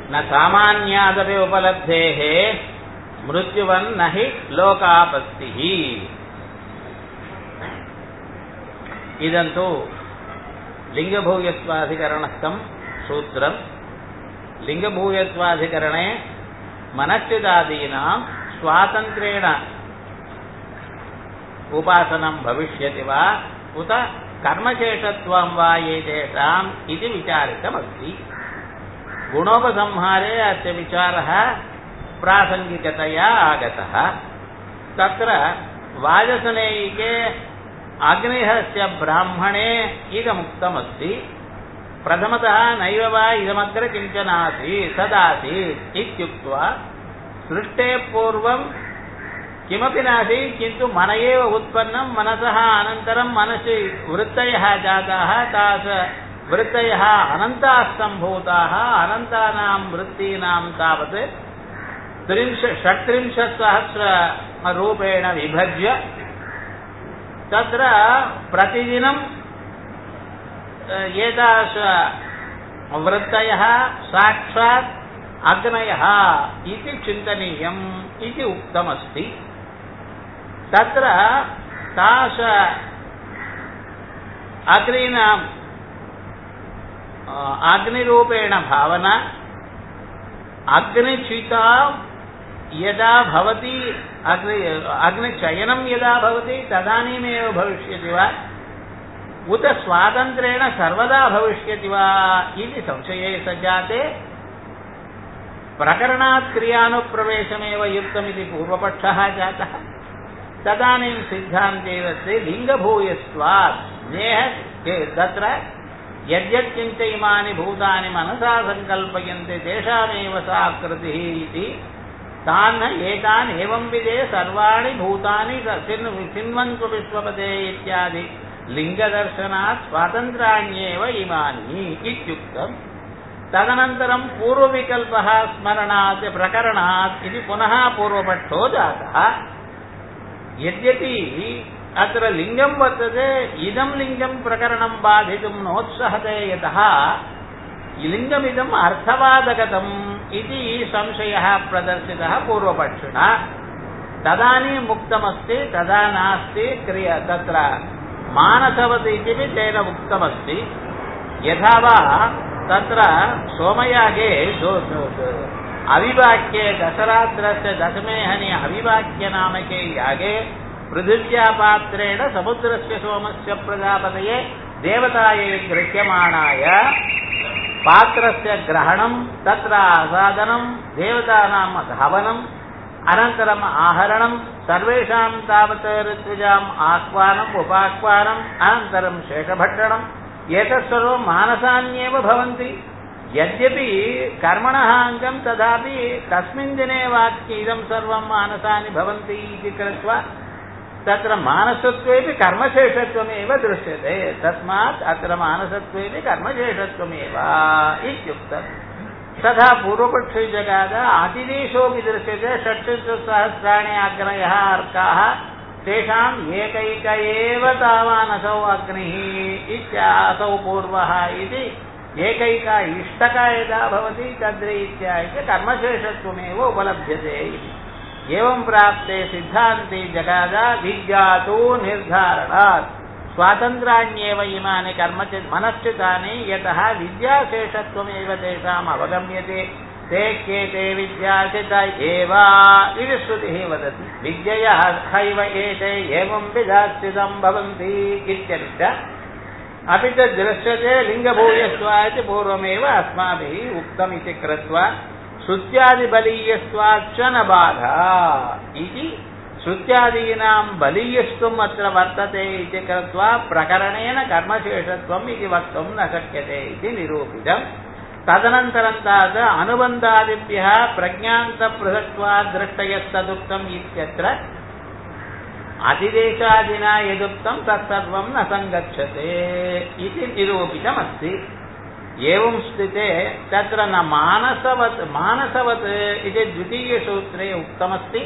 न सामान्यादपि उपलब्धेः मृत्युवन् न हि लोकापत्तिः इदन्तु लिङ्गभूयत्वाधिकरणस्थं सूत्रम् लिङ्गभूयत्वाधिकरणे मनश्चिदादीनां स्वातन्त्र्येण उपासनं भविष्यति वा उत कर्मशेषत्वं वा एतेषाम् इति विचारितमस्ति गुणोपसंहारे अस्य विचारः प्रासङ्गिकतया आगतः तत्र वाजसनेयिके अग्निहस्य ब्राह्मणे इदमुक्तमस्ति प्रथमतः नैव वा इदमग्र किञ्चनासीत् तदासीत् इत्युक्त्वा सृष्टेः पूर्वं किमपि नासीत् किन्तु मन एव उत्पन्नं मनसः अनन्तरं मनसि वृत्तयः जाताः तास वृत्तयः अनन्ताः सम्भूताः अनन्तानां वृत्तीनां तावत् त्रिंश षट्त्रिंशत्सहस्ररूपेण विभज्य तत्र प्रतिदिनं एतादृश वृत्तयः साक्षात् अग्नयः इति चिन्तनीयम् इति उक्तमस्ति तत्र तास अग्नीनाम् अग्निरूपेण भावना अग्निचिता यदा भवति अग्नि अग्निचयनं यदा भवति तदानीमेव भविष्यति वा उत स्वातन्त्र्येण सर्वदा भविष्यति वा इति संशये सज्जाते प्रकरणात् क्रियानुप्रवेशमेव युक्तमिति पूर्वपक्षः जातः तदानीं सिद्धान्तेवस्ति लिङ्गभूयस्त्वात् नेह तत्र यद्यत् चिन्तयमानि भूतानि मनसा सङ्कल्पयन्ते तेषामेव सा आकृतिः इति तान् एतान् एवं विधे सर्वाणि भूतानि चिन्वन्तु विश्वपदे इत्यादि लिङ्गदर्शनात् स्वातन्त्र्याण्येव इमानि इत्युक्तम् तदनन्तरं पूर्वविकल्पः स्मरणात् प्रकरणात् इति पुनः पूर्वपक्षो जातः यद्यपि अत्र लिङ्गं वर्तते इदं लिङ्गं प्रकरणं बाधितुं नोत्सहते यतः लिङ्गमिदम् अर्थवादगतम् इति संशयः प्रदर्शितः पूर्वपक्षिणा तदानीम् उक्तमस्ति तदा नास्ति क्रिया तत्र मानसवत् इति तेन उक्तमस्ति यथा वा तत्र सोमयागे अविवाक्ये दशरात्रस्य दशमेहनि अविवाक्यनामके यागे पृथिव्यापात्रेण समुद्रस्य सोमस्य प्रजापतये देवतायै गृह्यमाणाय पात्रस्य ग्रहणं तत्र आसादनं देवतानां धावनम् अनन्तरम् आहरणं सर्वेषां तावत् ऋत्विजाम् आह्वानम् उपाह्वानम् अनन्तरं शेषभक्षणम् एतत् सर्वं मानसान्येव भवन्ति यद्यपि कर्मणः अङ्गं तथापि तस्मिन् दिने वाक्ये इदं सर्वं मानसानि भवन्ति इति कृत्वा तत्र मानसत्वेपि कर्मशेषत्वमेव दृश्यते तस्मात् अत्र मानसत्वेपि कर्मशेषत्वमेव इत्युक्तम् तथा पूर्वपक्षे जगाद अतिदेशोऽपि दृश्यते षट्सहस्राणि अग्नयः अर्काः तेषाम् एकैक एव तावानसौ अग्निः इत्यासौ पूर्वः इति एकैक इष्टक यदा भवति तद्रीत्या इति कर्मशेषत्वमेव उपलभ्यते इति एवं प्राप्ते सिद्धान्ते जगाद विज्ञातो निर्धारणात् स्वातन्त्र्याण्येव इमानि कर्मचित् मनश्चितानि यतः विद्याशेषत्वमेव तेषाम् अवगम्यते ते केते विद्याचित एव इति श्रुतिः वदति विद्यया हैव एते एवं विधास्थितं भवन्ति इत्यर्थ अपि च दृश्यते लिङ्गभूयस्वा इति पूर्वमेव अस्माभिः उक्तमिति कृत्वा श्रुत्यादिबलीयस्वाच्च न बाधा इति श्रुत्यादीनां बलीयस्त्वम् अत्र वर्तते इति कृत्वा प्रकरणेन कर्मशेषत्वम् इति वक्तुं न शक्यते इति निरूपितम् तदनन्तरं तावत् अनुबन्धादिभ्यः प्रज्ञान्तपृथक्त्वात् दृष्टयस्तदुक्तम् इत्यत्र अतिदेशादिना यदुक्तं तत्सर्वं न सङ्गच्छते इति निरूपितमस्ति एवं स्थिते तत्र न मानसवत् मानसवत् इति द्वितीयसूत्रे उक्तमस्ति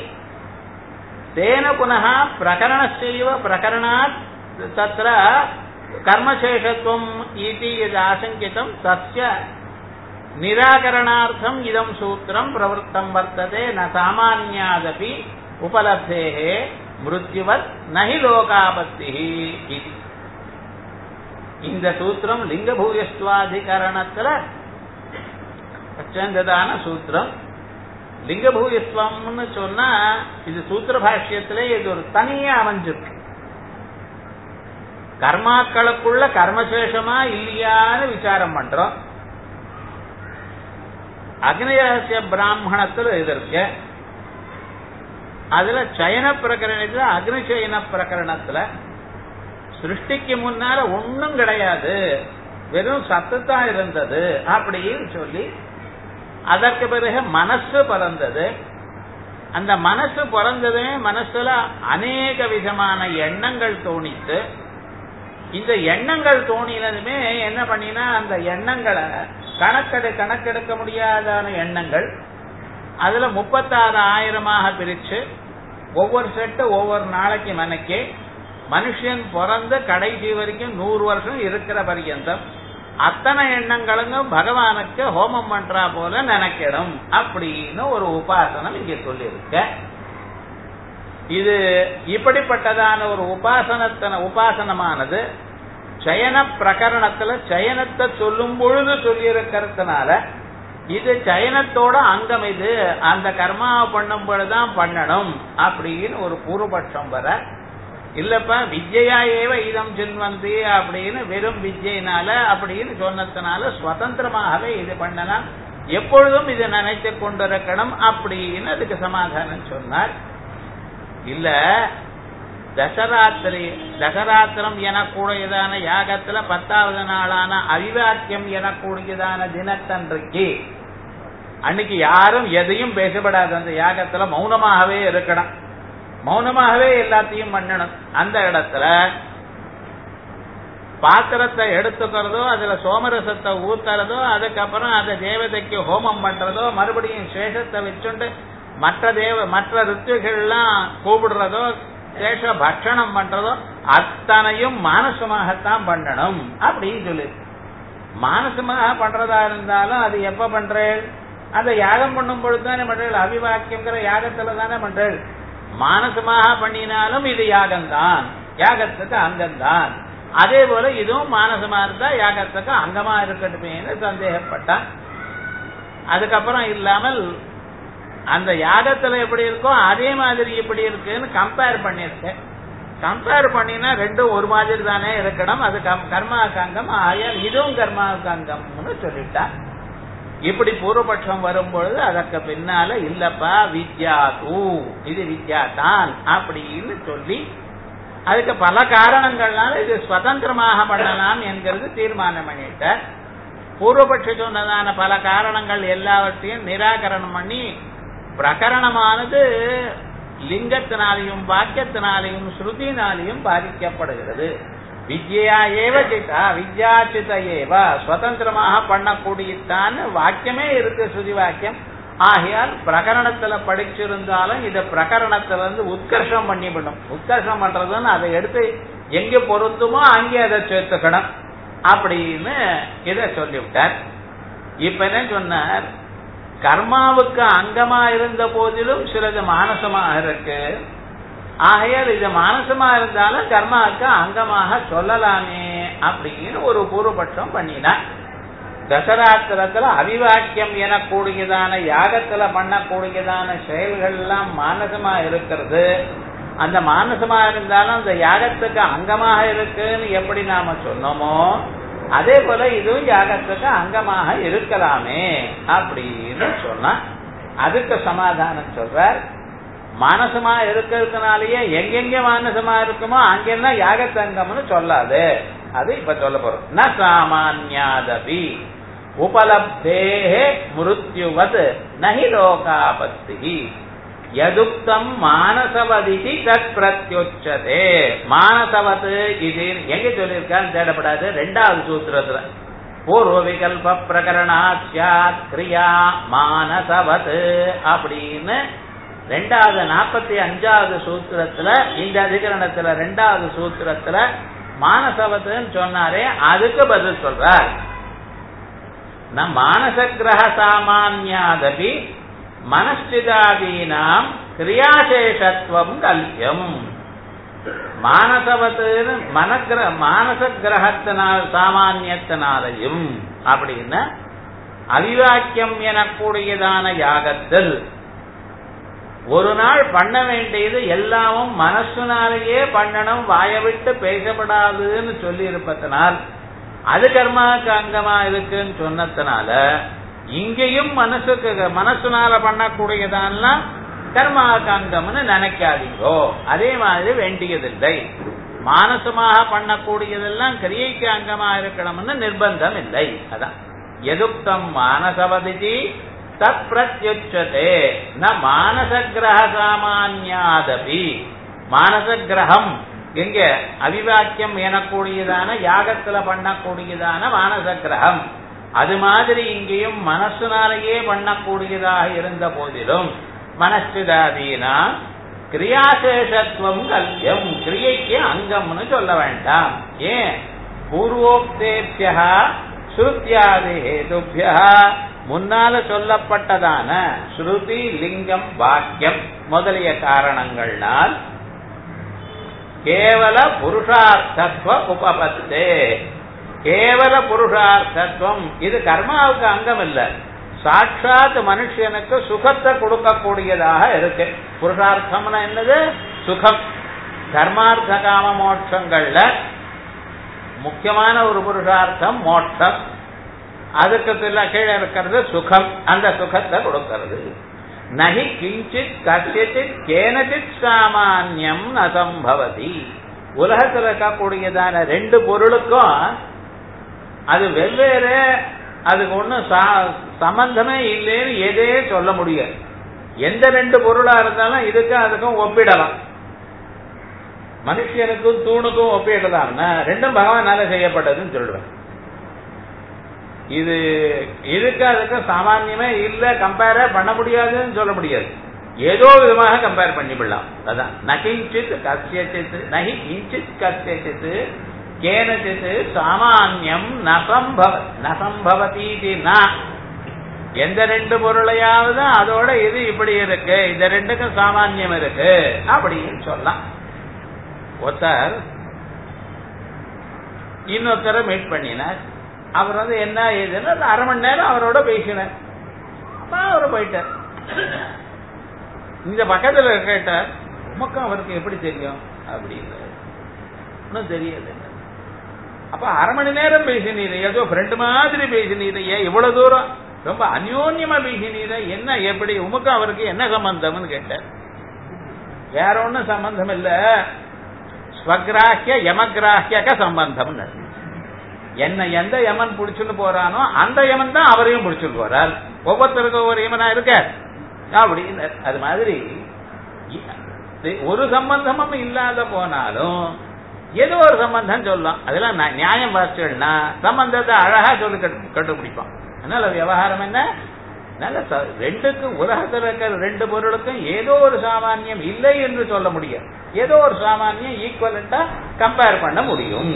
तेन पुनः प्रकरणस्यैव प्रकरणात् तत्र कर्मशेषत्वम् इति यदाशङ्कितं तस्य நிராகரணார்த்தம் இதம் சூத்திரம் பிரவருத்தம் வர்த்ததே ந சாமானியாதபி உபலப்தேகே மிருத்யுவத் நஹி லோகாபத்தி இது இந்த சூத்திரம் லிங்கபூயஸ்துவாதிகரணத்துல சேர்ந்ததான சூத்திரம் லிங்கபூயஸ்வம்னு சொன்னா இது சூத்திர பாஷ்யத்திலே இது ஒரு தனியா அமைஞ்சிருக்கு கர்மாக்களுக்குள்ள கர்மசேஷமா இல்லையான்னு விசாரம் பண்றோம் அக்னிரகசிய பிராமணத்துல இது இருக்கு அதுல சயன பிரகரணத்துல அக்னிசயன பிரகரணத்துல சிருஷ்டிக்கு முன்னால ஒன்னும் கிடையாது வெறும் சத்துத்தான் இருந்தது அப்படின்னு சொல்லி அதற்கு பிறகு மனசு பிறந்தது அந்த மனசு பிறந்ததே மனசுல அநேக விதமான எண்ணங்கள் தோணித்து இந்த எண்ணங்கள் தோணினதுமே என்ன பண்ணினா அந்த எண்ணங்களை கணக்கெடு கணக்கெடுக்க முடியாதான எண்ணங்கள் அதுல முப்பத்தாறு ஆயிரமாக பிரிச்சு ஒவ்வொரு செட்டு ஒவ்வொரு நாளைக்கு மனைக்கு மனுஷன் பிறந்த கடைசி வரைக்கும் நூறு வருஷம் இருக்கிற பரியந்தம் அத்தனை எண்ணங்களும் பகவானுக்கு ஹோமம் பண்றா போல நினைக்கணும் அப்படின்னு ஒரு உபாசனம் இங்க சொல்லியிருக்க இது இப்படிப்பட்டதான ஒரு உபாசனத்தன உபாசனமானது சயன பிரகரணத்துல சயனத்தை சொல்லும் பொழுது சொல்லி இருக்கிறதுனால இது சயனத்தோட அங்கம் இது அந்த கர்மாவை பண்ணும் பொழுதுதான் பண்ணணும் அப்படின்னு ஒரு பூர்வபட்சம் வர இல்லப்பா வித்யா ஏவ இதம் சின்வந்தி அப்படின்னு வெறும் வித்யினால அப்படின்னு சொன்னதுனால சுதந்திரமாகவே இது பண்ணலாம் எப்பொழுதும் இதை நினைத்து கொண்டிருக்கணும் அப்படின்னு அதுக்கு சமாதானம் சொன்னார் இல்ல தசராத்திரி தசராத்திரம் எனக்கூடியதான யாகத்துல பத்தாவது நாளான அவிவாக்கியம் எனக்கூடியதான தினத்தன்றைக்கு அன்னைக்கு யாரும் எதையும் பேசப்படாது அந்த யாகத்துல மௌனமாகவே இருக்கணும் மௌனமாகவே எல்லாத்தையும் பண்ணணும் அந்த இடத்துல பாத்திரத்தை எடுத்துக்கிறதோ அதுல சோமரசத்தை ஊத்துறதோ அதுக்கப்புறம் அதை தேவதைக்கு ஹோமம் பண்றதோ மறுபடியும் சேஷத்தை வச்சுண்டு மற்ற தேவ மற்ற ரித்துகள்லாம் கூப்பிடுறதோ சேஷ பட்சணம் பண்றதோ அத்தனையும் மானசமாகத்தான் பண்ணணும் அப்படின்னு சொல்லி மானசமாக பண்றதா இருந்தாலும் அது எப்ப பண்றேன் அந்த யாகம் பண்ணும் பொழுது தானே பண்றேன் அவிவாக்கியங்கிற யாகத்துல தானே பண்றேன் மானசமாக பண்ணினாலும் இது யாகம்தான் யாகத்துக்கு அங்கம்தான் அதே போல இதுவும் மானசமா இருந்தா யாகத்துக்கு அங்கமா இருக்கட்டுமேனு சந்தேகப்பட்டான் அதுக்கப்புறம் இல்லாமல் அந்த யாகத்துல எப்படி இருக்கோ அதே மாதிரி இப்படி இருக்குன்னு கம்பேர் பண்ணிருக்கேன் கம்பேர் பண்ணினா ரெண்டும் ஒரு மாதிரி தானே இருக்கணும் அது கர்மாவுக்கு அங்கம் ஆயால் இதுவும் கர்மாவுக்கு அங்கம்னு சொல்லிட்டா இப்படி பூர்வபட்சம் வரும்பொழுது அதற்கு பின்னால இல்லப்பா வித்யா தூ இது வித்யா தான் அப்படின்னு சொல்லி அதுக்கு பல காரணங்கள்னால இது சுதந்திரமாக பண்ணலாம் என்கிறது தீர்மானம் பண்ணிட்ட பூர்வபட்ச சொன்னதான பல காரணங்கள் எல்லாவற்றையும் நிராகரணம் பண்ணி பிரகரணமானது லிங்கத்தினாலையும் வாக்கியத்தினாலையும் ஸ்ருதினாலையும் பாதிக்கப்படுகிறது வித்யா ஏவ சித்தா வித்யாச்சித ஏவ சுதந்திரமாக பண்ணக்கூடியதான் வாக்கியமே இருக்கு ஸ்ருதி வாக்கியம் ஆகையால் பிரகரணத்துல படிச்சிருந்தாலும் இத பிரகரணத்துல இருந்து உத்கர்ஷம் பண்ணிவிடும் உத்கர்ஷம் பண்றதுன்னு அதை எடுத்து எங்க பொருந்துமோ அங்கே அதை சேர்த்துக்கணும் அப்படின்னு இத சொல்லிவிட்டார் இப்ப என்ன சொன்னார் கர்மாவுக்கு அங்கமா இருந்த போதிலும் சிலது மானசமாக இருக்கு ஆகையால் இது மானசமா இருந்தாலும் கர்மாவுக்கு அங்கமாக சொல்லலாமே அப்படின்னு ஒரு பூர்வபட்சம் பண்ணினார் தசராத்திரத்துல அவிவாக்கியம் எனக்கூடியதான யாகத்துல பண்ணக்கூடியதான செயல்கள் எல்லாம் மானசமா இருக்கிறது அந்த மானசமா இருந்தாலும் அந்த யாகத்துக்கு அங்கமாக இருக்குன்னு எப்படி நாம சொன்னோமோ அதே போல இதுவும் யாகத்துக்கு அங்கமாக இருக்கலாமே அப்படின்னு சொன்னா அதுக்கு சமாதானம் சொல்றார் மானசமா இருக்கிறதுனாலயே எங்கெங்க மானசமா இருக்குமோ அங்கெல்லாம் யாகத்தங்கம்னு சொல்லாது அது இப்ப சொல்ல போறோம் ந சாமான்யாதபி உபலப்தேஹே மிருத்யுவத் நஹி லோகாபத்தி எதுக்தம் மானசவதிதி தத் பிரத்யுச்சதே மானசவத் இது எங்க சொல்லியிருக்கான்னு தேடப்படாது ரெண்டாவது சூத்திரத்துல பூர்வ விகல்ப பிரகரணாத் கிரியா மானசவத் அப்படின்னு ரெண்டாவது நாற்பத்தி அஞ்சாவது சூத்திரத்துல இந்த அதிகரணத்துல ரெண்டாவது சூத்திரத்துல மானசவத்துன்னு சொன்னாரே அதுக்கு பதில் சொல்றார் ந மானசகிரக சாமானியாதபி மனஸ்திதாதீனாம் கிரியாசேஷத்துவம் கல்யம் மானசவத்துன்னு மனக்கிர மானச கிரகத்தினால் சாமானியத்தினாலையும் அப்படின்னு அவிவாக்கியம் எனக்கூடியதான யாகத்தில் ஒரு நாள் பண்ண வேண்டியது எல்லாமும் மனசுனாலேயே பண்ணணும் வாய விட்டு பேசப்படாதுன்னு சொல்லி இருப்பதனால் அது கர்மாவுக்கு அங்கமா இருக்குன்னு சொன்னதுனால இங்கேயும் மனசுக்கு மனசுனால பண்ணக்கூடியதான்லாம் கர்மாவுக்கு அங்கம்னு நினைக்காதீங்கோ அதே மாதிரி வேண்டியதில்லை மானசமாக பண்ணக்கூடியதெல்லாம் கிரியைக்கு அங்கமா இருக்கணும்னு நிர்பந்தம் இல்லை அதான் எதுக்தம் மானசவதிதி தத் பிரத்யுச்சதே ந மானச கிரக சாமானியாதபி மானச கிரகம் எங்க அவிவாக்கியம் எனக்கூடியதான யாகத்துல பண்ணக்கூடியதான மானச கிரகம் அது மாதிரி இங்கேயும் மனசுனாலேயே பண்ணக்கூடியதாக இருந்த போதிலும் மனஸ்திதாதீனா கிரியாசேஷத்துவம் கல்யம் கிரியைக்கு அங்கம்னு சொல்ல வேண்டாம் ஏன் பூர்வோக்தேபியா ஸ்ருத்தியாதி ஹேதுபியா முன்னால சொல்லப்பட்டதான ஸ்ருதி லிங்கம் வாக்கியம் முதலிய காரணங்கள்னால் கேவல புருஷார்த்தத்துவ உபபத்தே கேவல புருஷார்த்தத்துவம் இது கர்மாவுக்கு அங்கம் இல்ல சாட்சாத் மனுஷனுக்கு சுகத்தை கொடுக்கக்கூடியதாக இருக்கு புருஷார்த்தம்னா என்னது சுகம் தர்மார்த்த காம மோட்சங்கள்ல முக்கியமான ஒரு புருஷார்த்தம் மோட்சம் அதுக்கு கீழே இருக்கிறது சுகம் அந்த சுகத்தை கொடுக்கிறது நகி கிஞ்சித் கசியச்சித் கேனச்சித் சாமானியம் அசம்பவதி உலகத்தில் இருக்கக்கூடியதான ரெண்டு பொருளுக்கும் அது வெவ்வேறு அதுக்கு ஒன்றும் சம்பந்தமே இல்லைன்னு எதே சொல்ல முடியாது எந்த ரெண்டு பொருளா இருந்தாலும் இதுக்கும் அதுக்கும் ஒப்பிடலாம் மனுஷனுக்கும் தூணுக்கும் ஒப்பிடலாம்னா ரெண்டும் பகவானால செய்யப்பட்டதுன்னு சொல்லுவேன் இது இதுக்கு அதுக்கு சாமான்யமே இல்ல கம்பேரே பண்ண முடியாதுன்னு சொல்ல முடியாது ஏதோ விதமாக கம்பேர் பண்ணிவிடலாம் அதான் நகிஞ்சித் கசியச்சித் நகி கிஞ்சித் கசியச்சித் கேனச்சித் சாமான்யம் நசம்பவ நசம்பவதீதி நான் எந்த ரெண்டு பொருளையாவது அதோட இது இப்படி இருக்கு இந்த ரெண்டுக்கும் சாமான்யம் இருக்கு அப்படின்னு சொல்லலாம் ஒருத்தர் இன்னொருத்தரை மீட் பண்ணினார் அவர் வந்து என்ன ஏதுன்னு அரை மணி நேரம் அவரோட பேசினார் அவரு போயிட்டார் இந்த பக்கத்துல கேட்டார் உமக்கு அவருக்கு எப்படி தெரியும் அப்படின்னு ஒன்றும் தெரியாது அப்ப அரை மணி நேரம் பேசினீர் ஏதோ ஃப்ரெண்டு மாதிரி பேசினீர் ஏன் இவ்வளவு தூரம் ரொம்ப அந்யோன்யமா பேசினீர் என்ன எப்படி உமக்கு அவருக்கு என்ன சம்பந்தம்னு கேட்டார் வேற ஒன்றும் சம்பந்தம் இல்ல ஸ்வகிராஹிய யமகிராஹியக சம்பந்தம் என்ன எந்த யமன் பிடிச்சுன்னு போறானோ அந்த யமன் தான் அவரையும் பிடிச்சுட்டு போறார் ஒவ்வொருத்தருக்கும் ஒவ்வொரு யமனா இருக்க அப்படின்னு அது மாதிரி ஒரு சம்பந்தமும் இல்லாத போனாலும் ஏதோ ஒரு சம்பந்தம் சொல்லலாம் அதெல்லாம் நியாயம் வாசிச்சோம்னா சம்பந்தத்தை அழகா சொல்லி கண்டுபிடிப்பான் அதனால விவகாரம் என்ன நல்ல ரெண்டுக்கு உலகத்தில் இருக்கிற ரெண்டு பொருளுக்கும் ஏதோ ஒரு சாமானியம் இல்லை என்று சொல்ல முடியாது ஏதோ ஒரு சாமானியம் ஈக்குவலண்டா கம்பேர் பண்ண முடியும்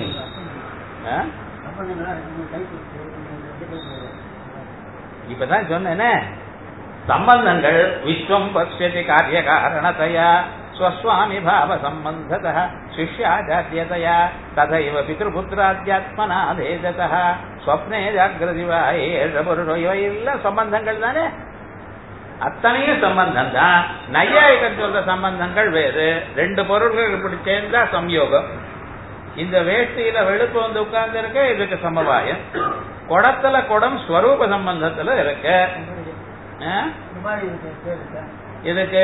இப்பதான் சொன்னேனே சம்பந்தங்கள் விஸ்வம் பசியதி காரிய காரணத்தையா ஸ்வஸ்வாமி பாவ சம்பந்தத சிஷ்யாஜாத்தியதையா ததைவ பித்ருபுத்திராத்தியாத்மனா தேஜத ஸ்வப்னே ஜாகிரதிவா ஏழ பொருளோ இவையெல்லாம் சம்பந்தங்கள் தானே அத்தனையும் சம்பந்தம் தான் நையாயிகம் சொல்ற சம்பந்தங்கள் வேறு ரெண்டு பொருள்கள் இப்படி சேர்ந்தா சம்யோகம் இந்த வேஷ்டியில வெளுப்பு வந்து உட்கார்ந்து இருக்க இதுக்கு சமவாயம் குடத்துல குடம் ஸ்வரூப சம்பந்தத்துல இருக்கு இதுக்கு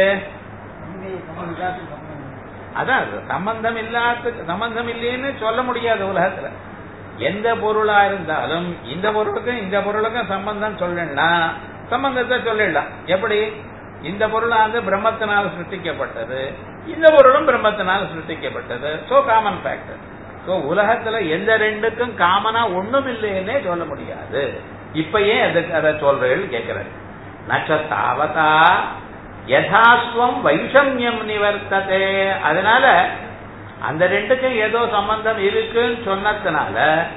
அதான் சம்பந்தம் இல்லாத சம்பந்தம் இல்லைன்னு சொல்ல முடியாது உலகத்துல எந்த பொருளா இருந்தாலும் இந்த பொருளுக்கும் இந்த பொருளுக்கும் சம்பந்தம் சொல்லலாம் சம்பந்தத்தை சொல்லிடலாம் எப்படி இந்த பொருளானது பிரம்மத்தினால் சிருஷ்டிக்கப்பட்டது இந்த பொருளும் பிரம்மத்தினால் சிருஷ்டிக்கப்பட்டது சோ காமன் ஃபேக்டர் சோ உலகத்துல எந்த ரெண்டுக்கும் காமனா ஒண்ணும் இல்லைன்னே சொல்ல முடியாது இப்ப ஏன் அதுக்கு அதை சொல்றேன்னு கேட்கிறாரு நட்சத்தாவதா யதாஸ்வம் வைஷமியம் நிவர்த்ததே அதனால அந்த ரெண்டுக்கும் ஏதோ சம்பந்தம் இருக்குன்னு சொன்னதுனால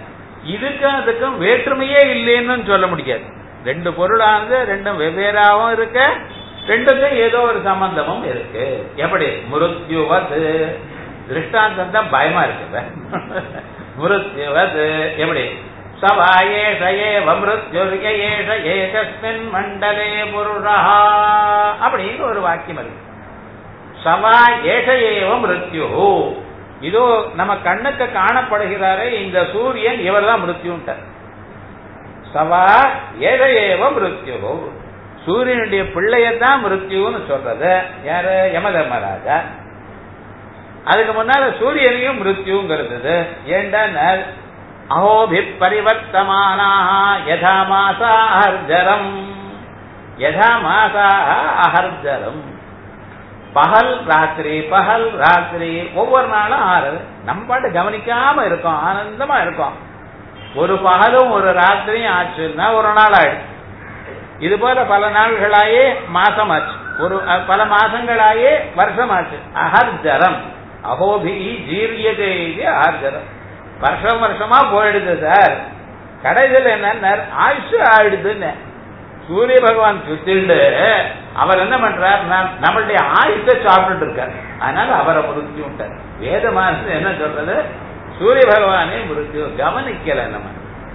இதுக்கும் அதுக்கும் வேற்றுமையே இல்லைன்னு சொல்ல முடியாது ரெண்டு பொருளானது ரெண்டும் வெவ்வேறாவும் இருக்க ரெண்டுக்கும் ஏதோ ஒரு சம்பந்தமும் இருக்கு எப்படி முருத்யுவது திருஷ்டாந்தம் தான் பயமா இருக்கு முருத்யுவது எப்படி சவா ஏஷ ஏவ மிருத்யுர்ய ஏஷ ஏகஸ்மின் மண்டலே புருஷா அப்படின்னு ஒரு வாக்கியம் இருக்கு சவா ஏஷ ஏவ மிருத்யு இதோ நம்ம கண்ணுக்கு காணப்படுகிறாரே இந்த சூரியன் இவர் தான் மிருத்யுன்ட்டார் சவா ஏழ ஏவ மிருத்யு சூரியனுடைய பிள்ளையத்தான் மிருத்யுன்னு சொல்றது யாரு யமதர்மராஜா அதுக்கு முன்னால சூரியனையும் மிருத்யுங்கிறது ஏண்டா அஹோபி பரிவர்த்தமானா யதா மாசா அஹர்ஜரம் யதா மாசா அஹர்ஜரம் பகல் ராத்திரி பகல் ராத்திரி ஒவ்வொரு நாளும் ஆறுது நம்ம பாட்டு கவனிக்காம இருக்கோம் ஆனந்தமா இருக்கோம் ஒரு பகலும் ஒரு ராத்திரியும் ஆச்சுன்னா ஒரு நாள் ஆயிடுச்சு இது போல பல நாள்களாயே மாசம் ஆச்சு ஒரு பல மாசங்களாயே வருஷம் ஆச்சு அஹர்ஜரம் அகோபி ஜீரியதே அஹர்ஜரம் வருஷம் வருஷமா போயிடுது சார் கடைசியில் என்ன ஆயுஷு ஆயிடுதுன்னு சூரிய பகவான் சுத்திண்டு அவர் என்ன பண்றார் நம்மளுடைய ஆயுஷ சாப்பிட்டு இருக்கார் அதனால அவரை மிருத்தி விட்டார் வேதமானது என்ன சொல்றது சூரிய பகவானே மிருத்தி கவனிக்கல நம்ம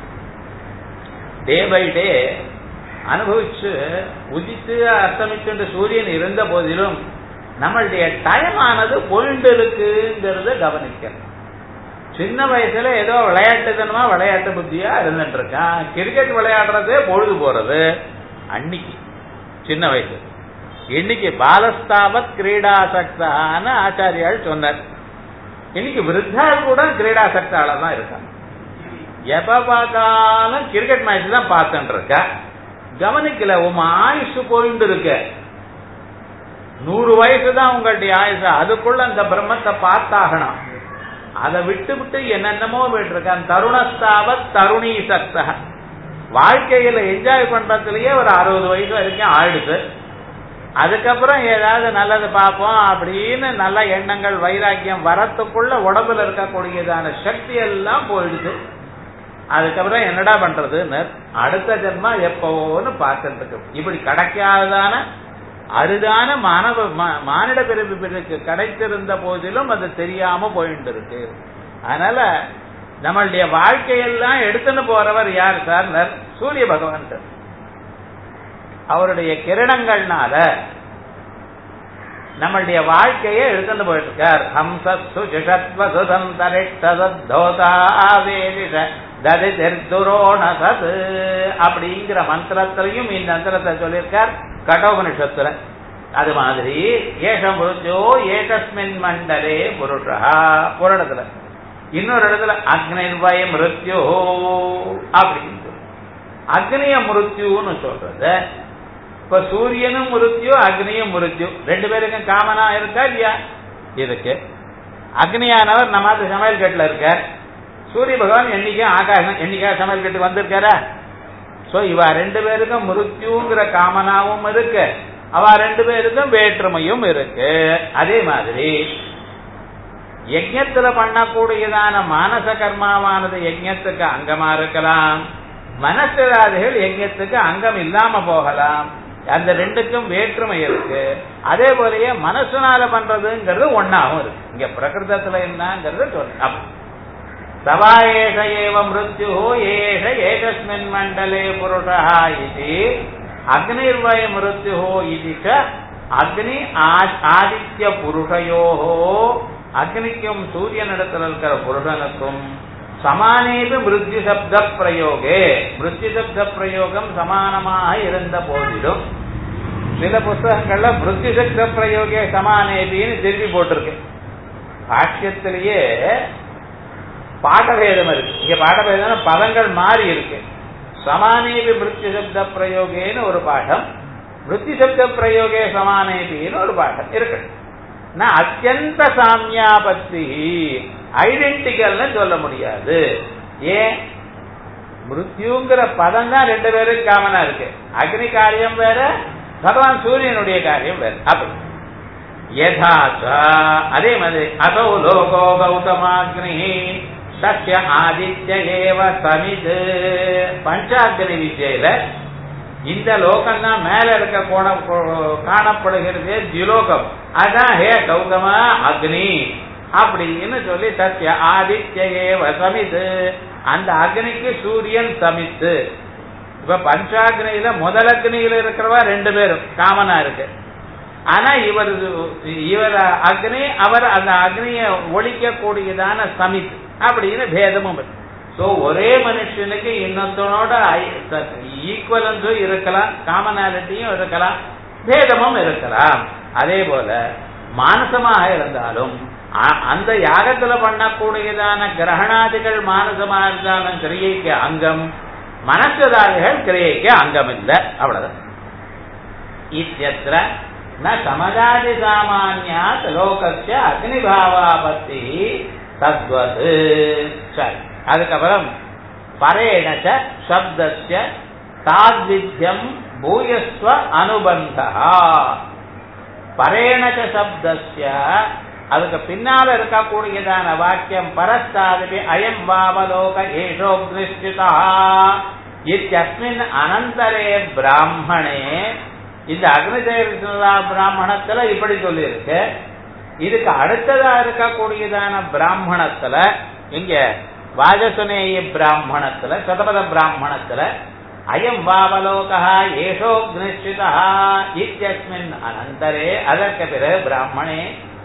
டே பை டே அனுபவிச்சு உதித்து அஸ்தமிச்சுன்ற சூரியன் இருந்த போதிலும் நம்மளுடைய டைம் ஆனது போயிட்டு இருக்குங்கிறத கவனிக்கணும் சின்ன வயசுல ஏதோ விளையாட்டுத்தனமா விளையாட்டு புத்தியா இருந்துட்டு இருக்கான் கிரிக்கெட் விளையாடுறதே பொழுது போறது அன்னைக்கு சின்ன வயசு இன்னைக்கு பாலஸ்தாவத் கிரீடாசக்தான ஆச்சாரியால் சொன்னார் இன்னைக்கு விருத்தா கூட கிரீடாசக்தால தான் இருக்காங்க எப்ப பார்த்தாலும் கிரிக்கெட் மேட்ச் தான் பார்த்துட்டு இருக்க கவனிக்கல உன் ஆயுசு போயிட்டு இருக்க நூறு வயசு தான் உங்களுடைய ஆயுசு அதுக்குள்ள அந்த பிரம்மத்தை பார்த்தாகணும் அதை விட்டு விட்டு என்னென்னமோ போயிட்டு இருக்கான் தருணஸ்தாவத் தருணி சக்தா வாழ்க்கையில என்ஜாய் பண்றதுலயே ஒரு அறுபது வயசு வரைக்கும் ஆயிடுது அதுக்கப்புறம் ஏதாவது நல்லது பார்ப்போம் அப்படின்னு நல்ல எண்ணங்கள் வைராக்கியம் வரத்துக்குள்ள உடம்புல இருக்கக்கூடியதான சக்தி எல்லாம் போயிடுது அதுக்கப்புறம் என்னடா பண்றதுன்னு அடுத்த ஜென்மா எப்போன்னு பார்த்துட்டு இருக்கு இப்படி கிடைக்காததான அரிதான மாணவ மானிட பிறப்பு பிறகு கிடைத்திருந்த போதிலும் அது தெரியாம போயிட்டு இருக்கு அதனால நம்மளுடைய வாழ்க்கையெல்லாம் எடுத்துன்னு போறவர் யார் சார் சூரிய பகவான் அவருடைய கிரணங்கள்னால நம்மளுடைய வாழ்க்கையை எடுத்துட்டு போயிட்டு இருக்கார் ஹம்சு சத் அப்படிங்கிற மந்திரத்திலையும் இந்த மந்திரத்தை சொல்லியிருக்கார் கடோபனிஷத்துல அது மாதிரி ஏஷ மிருத்யோ ஏகஸ்மின் மண்டலே புருஷா ஒரு இடத்துல இன்னொரு இடத்துல அக்னிர்வய மிருத்யோ அப்படின்னு அக்னிய மிருத்யுன்னு சொல்றது இப்ப சூரியனும் மிருத்யு அக்னியும் மிருத்யு ரெண்டு பேருக்கும் காமனா இருக்கா இல்லையா இருக்கு அக்னியானவர் நம்ம சமையல் கட்டுல இருக்கார் சூரிய பகவான் என்னைக்கும் ஆகாசம் என்னைக்கா சமையல் கட்டு வந்திருக்காரா சோ இவ ரெண்டு பேருக்கும் மிருத்யுங்கிற காமனாவும் இருக்கு அவ ரெண்டு பேருக்கும் வேற்றுமையும் இருக்கு அதே மாதிரி யஜ்யத்துல பண்ணக்கூடியதான மானச கர்மாவானது யஜ்யத்துக்கு அங்கமா இருக்கலாம் மனசிராதிகள் யஜ்யத்துக்கு அங்கம் இல்லாம போகலாம் அந்த ரெண்டுக்கும் வேற்றுமை இருக்கு அதே போலயே மனசுனால பண்றதுங்கிறது ஒன்னாவும் இருக்கு இங்க பிரகிருதத்துல என்னங்கிறது சொல்ல சவா ஏஷ ஏவ மிருத்யு ஏஷ ஏகஸ்மின் மண்டலே புருஷா இது அக்னிர்வய மிருத்யு இது அக்னி ஆதித்ய புருஷயோ அக்னிக்கும் சூரியனிடத்தில் இருக்கிற புருஷனுக்கும் சமானேபி மிருத்யு சப்த பிரயோகே மிருத்யு சப்த பிரயோகம் சமானமாக இருந்த போதிலும் சில புஸ்தகங்கள்ல மிருத்யு சப்த பிரயோகே சமானேபின்னு திருப்பி போட்டிருக்கு பாஷ்யத்திலேயே பாடபேதம் இருக்கு இங்க பாடபேதம் பதங்கள் மாறி இருக்கு சமானேபி மிருத்யு சப்த பிரயோகேன்னு ஒரு பாடம் மிருத்யு சப்த பிரயோகே சமானேபின்னு ஒரு பாடம் இருக்கு நான் அத்தியந்த சாமியாபத்தி ஐடென்டிக்கல்னு சொல்ல முடியாது ஏன் மிருத்யுங்கிற பதம் தான் ரெண்டு பேரும் காமனா இருக்கு அக்னி காரியம் வேற பகவான் சூரியனுடைய காரியம் வேற அப்படி யதாச்சா அதே மாதிரி அதோ லோகோ கௌதமாக்னி சத்ய ஆதித்ய ஏவ சமிது பஞ்சாக்னி வித்யில இந்த லோகம் தான் மேல இருக்க கோண காணப்படுகிறது ஜிலோகம் அதான் ஹே கௌதமா அக்னி அப்படின்னு சொல்லி சத்ய ஆதித்ய ஏவ சமிது அந்த அக்னிக்கு சூரியன் சமித்து இப்ப பஞ்சாக்னியில முதல் அக்னியில இருக்கிறவா ரெண்டு பேரும் காமனா இருக்கு ஆனா இவர் இவர் அக்னி அவர் அந்த அக்னிய ஒழிக்க கூடியதான சமித் அப்படின்னு பேதமும் இருக்கு சோ ஒரே மனுஷனுக்கு இன்னொருத்தனோட ஈக்குவலன்ஸும் இருக்கலாம் காமனாலிட்டியும் இருக்கலாம் பேதமும் இருக்கலாம் அதே போல மானசமாக இருந்தாலும் அந்த யாகத்துல பண்ணக்கூடியதான கிரகணாதிகள் மானசமா இருந்தாலும் கிரியைக்கு அங்கம் மனசதாதிகள் கிரியைக்கு அங்கம் இல்லை அவ்வளவுதான் இத்தியத்திர ந சமதாதி சாமானியாத் லோகஸ்ய அக்னிபாவாபத்தி தத்வது சரி அதுக்கப்புறம் பரேணச்ச சப்தஸ்ய தாத்வித்யம் பூயஸ்வ அனுபந்தா பரேணச்ச சப்தஸ்ய அதுக்கு பின்னால இருக்கக்கூடியதான வாக்கியம் பரஸ்தாதிபி அயம் வாவலோக ஏஷோக்னிஷ்டிதா இத்தியஸ்மின் அனந்தரே பிராமணே இந்த அக்னிதேவா பிராமணத்துல இப்படி சொல்லியிருக்கு இதுக்கு அடுத்ததா இருக்கக்கூடியதான பிராமணத்துல இங்க வாஜசுனேய பிராமணத்துல சதபத பிராமணத்துல அயம் வாவலோகா ஏஷோக்னிஷ்டிதா இத்தியஸ்மின் அனந்தரே அதற்கு பிறகு பிராமணே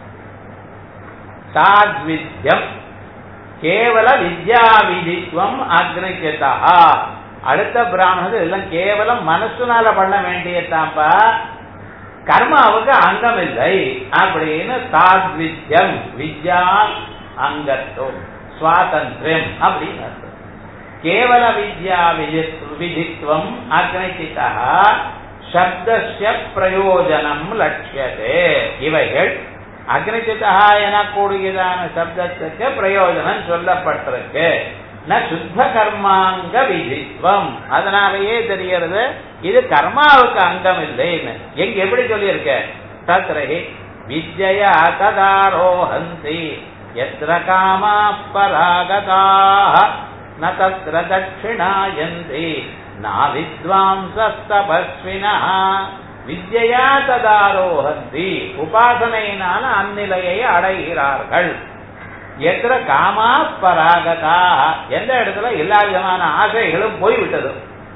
தாத்வித்யம் கேவல வித்யாவிதித்வம் அக்னிச்சதா அடுத்த பிராமணது எல்லாம் கேவலம் மனசுனால பண்ண வேண்டியதாப்பா கர்மாவுக்கு அங்கம் இல்லை அப்படின்னு தாத்வித்யம் வித்யா அங்கத்துவம் சுவாதந்திரம் அப்படின்னு அர்த்தம் கேவல வித்யா விதித்வம் அக்னிச்சிதா சப்தஸ்ய பிரயோஜனம் லட்சியதே இவைகள் அக்னிச்சிதா எனக்கூடியதான சப்தத்துக்கு பிரயோஜனம் சொல்லப்பட்டிருக்கு ந சுத்த கர்மாங்க விதித்வம் அதனாலேயே தெரிகிறது இது கர்மாவுக்கு அங்கம் இல்லைன்னு எங்க எப்படி சொல்லியிருக்க தத்ரஹி வித்யா ததாரோஹந்தி எத்திர காமா பராகதாக ந தத்ர தட்சிணாயந்தி நா வித்வாம்சஸ்தபஸ்வினா வித்யா ததாரோஹந்தி உபாசனையினால அந்நிலையை அடைகிறார்கள் எத்திர காமா பராகதா எந்த இடத்துல எல்லா விதமான ஆசைகளும் போய்விட்டது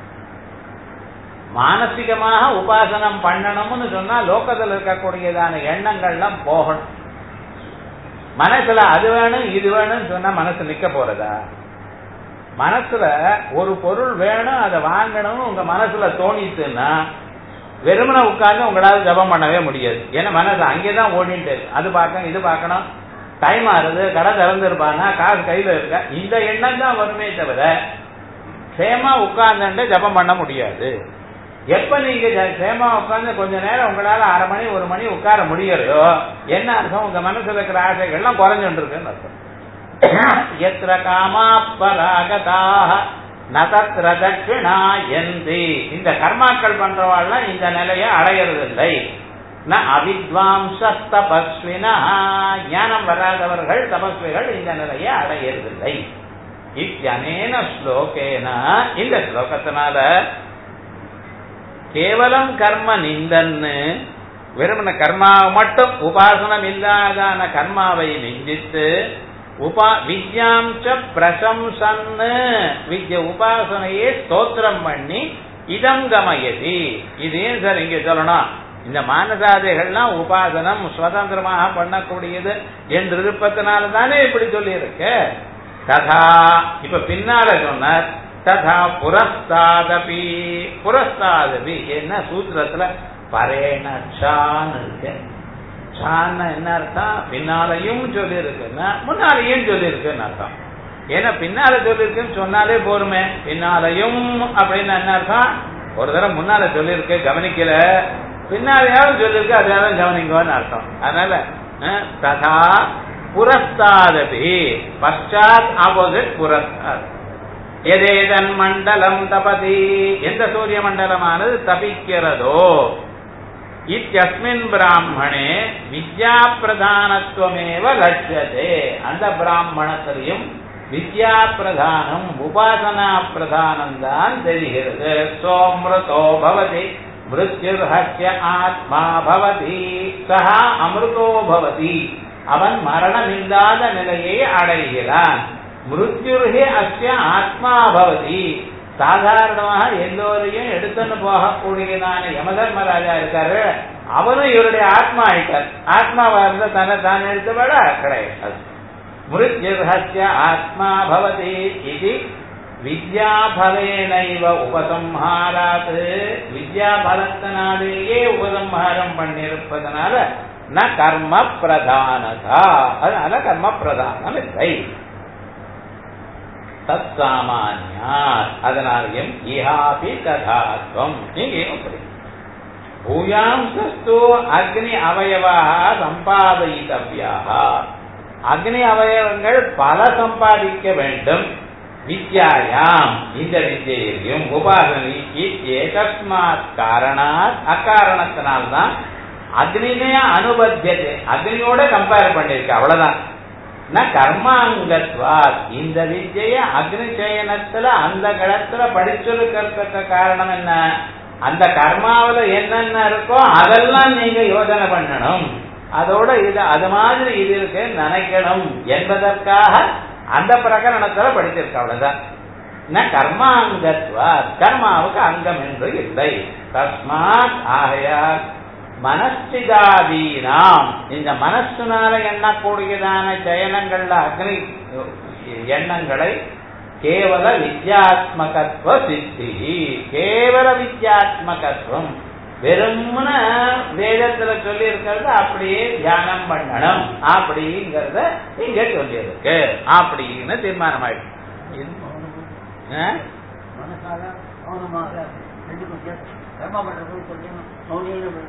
மானசிகமாக உபாசனம் பண்ணணும்னு சொன்னா லோக்கத்தில் இருக்கக்கூடியதான எண்ணங்கள்லாம் போகணும் மனசுல அது வேணும் இது வேணும்னு சொன்னா மனசு நிக்க போறதா மனசுல ஒரு பொருள் வேணும் அதை வாங்கணும்னு உங்க மனசுல தோணிச்சுன்னா வெறுமனை உட்கார்ந்து உங்களால ஜபம் பண்ணவே முடியாது ஏன்னா மனசு அங்கேதான் ஓடிட்டு இருக்கு அது பார்க்கணும் இது பார்க்கணும் டைம் ஆறுது கடை திறந்துருப்பானா காசு கையில இருக்க இந்த எண்ணம் தான் வருமே தவிர சேமா உட்கார்ந்துட்டு ஜபம் பண்ண முடியாது எப்ப நீங்க சேமா உட்கார்ந்து கொஞ்ச நேரம் உங்களால அரை மணி ஒரு மணி உட்கார முடியறதோ என்ன அர்த்தம் உங்க மனசுல இருக்கிற ஆசைகள்லாம் குறைஞ்சுட்டு இருக்குன்னு அர்த்தம் எத்திர காமா பராகதாக நதத்ர தட்சிணா எந்தி இந்த கர்மாக்கள் பண்றவாள்லாம் இந்த நிலையை அடையறதில்லை ந அவித்வாம்ச தபஸ்வினா ஞானம் வராதவர்கள் தபஸ்விகள் இந்த நிலையை அடையறதில்லை இத்தியனேன ஸ்லோகேன இந்த ஸ்லோகத்தினால கேவலம் கர்ம நிந்தன்னு வெறுமன கர்மாவை மட்டும் உபாசனம் இல்லாதான கர்மாவை நிந்தித்து உபா வித்யாம்ச பிரசம்சன்னு வித்ய உபாசனையே ஸ்தோத்திரம் பண்ணி இதம் கமயதி இது ஏன் சார் இங்க சொல்லணும் இந்த மானசாதைகள்லாம் உபாசனம் சுதந்திரமாக பண்ணக்கூடியது என்று இருப்பதனால தானே இப்படி சொல்லி இருக்கு ததா இப்ப பின்னால சொன்னார் ததா புரஸ்தாதபி புரஸ்தாதபி என்ன சூத்திரத்துல பரேணச்சான்னு இருக்கு சான்னா என்ன அர்த்தம் பின்னாலையும் சொல்லி இருக்குன்னா முன்னாலையும் சொல்லி இருக்குன்னு அர்த்தம் ஏன்னா பின்னால சொல்லிருக்குன்னு சொன்னாலே போருமே பின்னாலையும் அப்படின்னு என்ன அர்த்தம் ஒரு தடவை முன்னால சொல்லியிருக்கு கவனிக்கல பின்னாலேயாவது சொல்லிருக்கு அதையாவது கவனிங்கன்னு அர்த்தம் அதனால ததா புரஸ்தாதபி பஷாத் ஆப்போசிட் புரஸ்தாத் எதேதன் மண்டலம் தபதி எந்த சூரிய மண்டலமானது தபிக்கிறதோ இத்தியஸ்மின் பிராமணே வித்யா பிரதானத்துவமேவ லட்சியதே அந்த பிராமணத்திலையும் வித்யா பிரதானம் உபாசனா பிரதானம் தான் தெரிகிறது சோமிருதோ பவதி மிருத்யுர்ஹஸ்ய ஆத்மா பவதி சஹா அமிர்தோ பவதி அவன் மரணமில்லாத நிலையை அடைகிறான் மிருத்யுர்ஹி அஸ்ய ஆத்மா பவதி சாதாரணமாக எல்லோரையும் எடுத்துன்னு போகக்கூடியதான யமதர்மராஜா இருக்காரு அவரும் இவருடைய ஆத்மா ஆயிட்டார் ஆத்மாவா இருந்த தன்னை தான் எடுத்தபட கிடையாது மிருத்யுர்ஹஸ்ய ஆத்மா பவதி இது வித்யாபலேனைவ உபசம்ஹாராத் வித்யாபலத்தினாலேயே உபசம்ஹாரம் பண்ணியிருப்பதனால ந கர்ம பிரதானதா அதனால கர்ம பிரதானம் இல்லை தத் சாமானியார் அதனாலையும் இஹாபி ததாத்வம் இங்கேயும் அப்படி பூயாம் சஸ்து அக்னி அவயவா சம்பாதித்தவியா அக்னி அவயவங்கள் பல சம்பாதிக்க வேண்டும் வித்யாயாம் இந்த வித்தியிலையும் உபாசனைக்கு ஏகஸ்மாத் காரணாத் அக்காரணத்தினால்தான் அக்னினே அனுபத்தியது அக்னியோட கம்பேர் பண்ணிருக்கு அவ்வளவுதான் ந கர்மாங்கத்வாத் இந்த வித்திய அக்னி சயனத்துல அந்த கடத்துல படிச்சிருக்கிறதுக்கு காரணம் என்ன அந்த கர்மாவில என்னென்ன இருக்கோ அதெல்லாம் நீங்க யோசனை பண்ணணும் அதோட இது அது மாதிரி இது இருக்கு நினைக்கணும் என்பதற்காக அந்த பிரகரணத்துல படிச்சிருக்க அவ்வளவுதான் ந கர்மாங்கத்வா கர்மாவுக்கு அங்கம் என்று இல்லை தஸ்மாத் ஆகையால் மனஸ்திதாதீனாம் இந்த மனசுனால எண்ணக்கூடியதான சயனங்கள்ல அக்னி எண்ணங்களை கேவல வித்யாத்மகத்துவ சித்தி கேவல வித்யாத்மகத்துவம் வெறும்ன வேதத்துல சொல்லி இருக்கிறது அப்படியே தியானம் பண்ணணும் அப்படிங்கறத இங்க சொல்லி இருக்கு அப்படின்னு தீர்மானம் ஆயிடுச்சு மனசால மௌனமாக ரெண்டு கொஞ்சம் கர்மா பண்றது கொஞ்சம் மௌனியில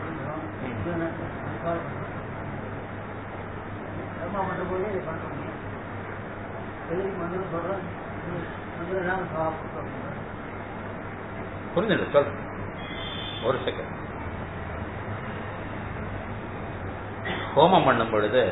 கர்மா பண்ற போதே இதை பண்ண முடியும் எழுதி மந்திரம் சொல்றேன் மந்திரம் நாம சாப்பிட்டோம் புரிஞ்சுடு சொல் ஒரு செகண்ட் ஹோமம் பண்ணும் பொழுது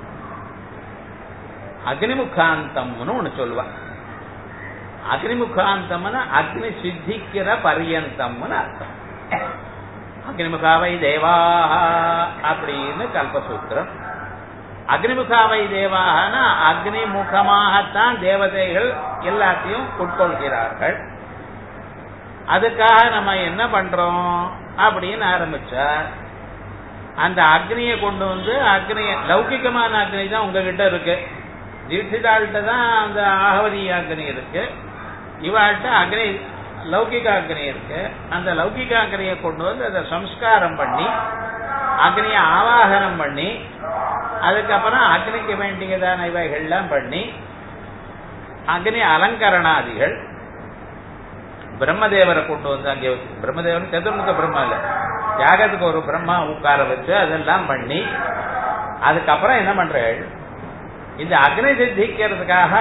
அக்னிமுகாந்தம்னு ஒண்ணு சொல்லுவான் அக்னிமுகாந்தம்னு அக்னி சித்திக்கிற பரியந்தம்னு அர்த்தம் அக்னிமுகாவை தேவா அப்படின்னு கல்பசூத்திரம் அக்னிமுகாவை தேவாகனா அக்னி முகமாகத்தான் தேவதைகள் எல்லாத்தையும் உட்கொள்கிறார்கள் அதுக்காக நம்ம என்ன பண்றோம் அப்படின்னு ஆரம்பிச்சா அந்த அக்னியை கொண்டு வந்து அக்னிய லௌகிகமான அக்னி தான் உங்ககிட்ட இருக்கு தீட்சிதாள்கிட்ட தான் அந்த ஆகவதி அக்னி இருக்கு இவாள்கிட்ட அக்னி லௌகிக அக்னி இருக்கு அந்த லௌகிக அக்னியை கொண்டு வந்து அதை சம்ஸ்காரம் பண்ணி அக்னியை ஆவாகனம் பண்ணி அதுக்கப்புறம் அக்னிக்கு வேண்டியதான இவைகள்லாம் பண்ணி அக்னி அலங்கரணாதிகள் பிரம்மதேவரை கொண்டு வந்து அங்கே பிரம்மதேவன் சதுர்முக பிரம்மா இல்ல தியாகத்துக்கு ஒரு பிரம்மா உட்கார வச்சு அதெல்லாம் பண்ணி அதுக்கப்புறம் என்ன பண்றேன் இந்த அக்னி சித்திக்கிறதுக்காக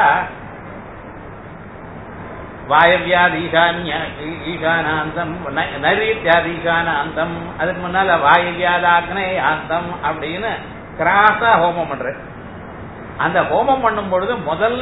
வாயவியாதி ஈசானிய ஈசானாந்தம் நரீத்யாதி ஈசானாந்தம் அதுக்கு முன்னால வாயவியாத அக்னே ஆந்தம் அப்படின்னு கிராஸா ஹோமம் பண்றேன் அந்த ஹோமம் பண்ணும் பொழுது முதல்ல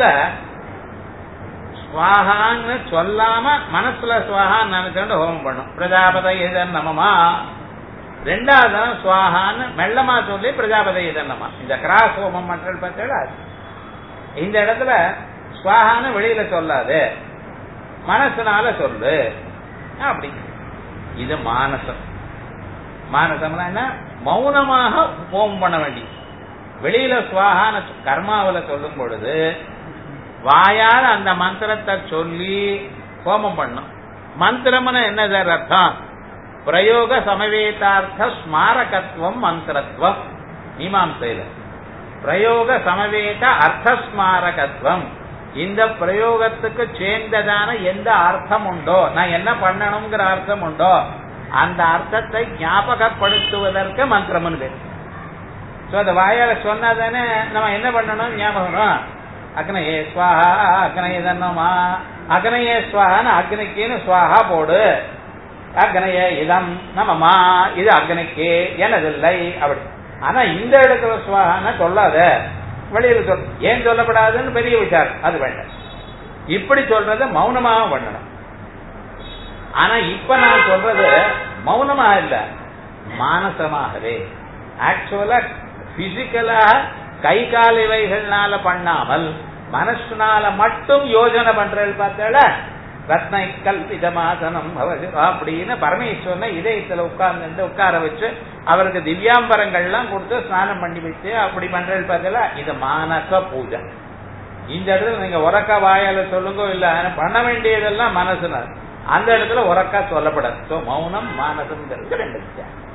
ஸ்வாகான்னு சொல்லாம மனசுல ஸ்வாகான்னு நினைச்சுட்டு ஹோமம் பண்ணும் பிரஜாபத இதன் நமமா ரெண்டாவது தரம் ஸ்வாகான்னு மெல்லமா சொல்லி பிரஜாபத இதன் நம இந்த கிராஸ் ஹோமம் பண்றது பார்த்தா இந்த இடத்துல ஸ்வாகான்னு வெளியில சொல்லாது மனசுனால சொல்லு அப்படி இது மானசம் மானசம்னா என்ன மௌனமாக ஹோமம் பண்ண வேண்டி வெளியில சுவாகான கர்மாவில சொல்லும் பொழுது வாயால் அந்த மந்திரத்தை சொல்லி ஹோமம் பண்ணும் மந்திரம்னு என்ன சார் அர்த்தம் பிரயோக சமவேதார்த்த ஸ்மாரகத்துவம் மந்திரத்துவம் மீமாம்சையில பிரயோக சமவேத அர்த்த ஸ்மாரகத்துவம் இந்த பிரயோகத்துக்கு சேர்ந்ததான எந்த அர்த்தம் உண்டோ நான் என்ன பண்ணணுங்கிற அர்த்தம் உண்டோ அந்த அர்த்தத்தை ஞாபகப்படுத்துவதற்கு மந்திரம்னு பேர் சோ அந்த வாயால சொன்னாதானே நம்ம என்ன பண்ணணும் ஞாபகம் அக்னயே ஸ்வாஹா அக்னயே தன்னமா அக்னயே ஸ்வாஹான்னு அக்னிக்குன்னு ஸ்வாஹா போடு அக்னய இதம் நமமா இது அக்னிக்கு எனதில்லை அப்படி ஆனா இந்த இடத்துல ஸ்வாஹான்னு சொல்லாத வெளியில சொல் ஏன் சொல்லப்படாதுன்னு பெரிய விசாரம் அது வேண்டாம் இப்படி சொல்றத மௌனமாக பண்ணணும் ஆனா இப்ப நான் சொல்றது மௌனமா இல்ல மானசமாகவே ஆக்சுவலா பிசிக்கலா கை கால் இவைகள்னால பண்ணாமல் மனசுனால மட்டும் யோஜனை பண்றது பார்த்தால ரத்னை கல்பிதமாசனம் பவது அப்படின்னு பரமேஸ்வரனை இதயத்துல உட்கார்ந்து உட்கார வச்சு அவருக்கு திவ்யாம்பரங்கள்லாம் கொடுத்து ஸ்நானம் பண்ணி வச்சு அப்படி பண்றது பார்த்தல இது மானச பூஜை இந்த இடத்துல நீங்க உறக்க வாயால சொல்லுங்க இல்ல ஆனா பண்ண வேண்டியதெல்லாம் மனசுல அந்த இடத்துல உறக்கா சொல்லப்படாது சோ மௌனம் மானசம் ரெண்டு வித்தியாசம்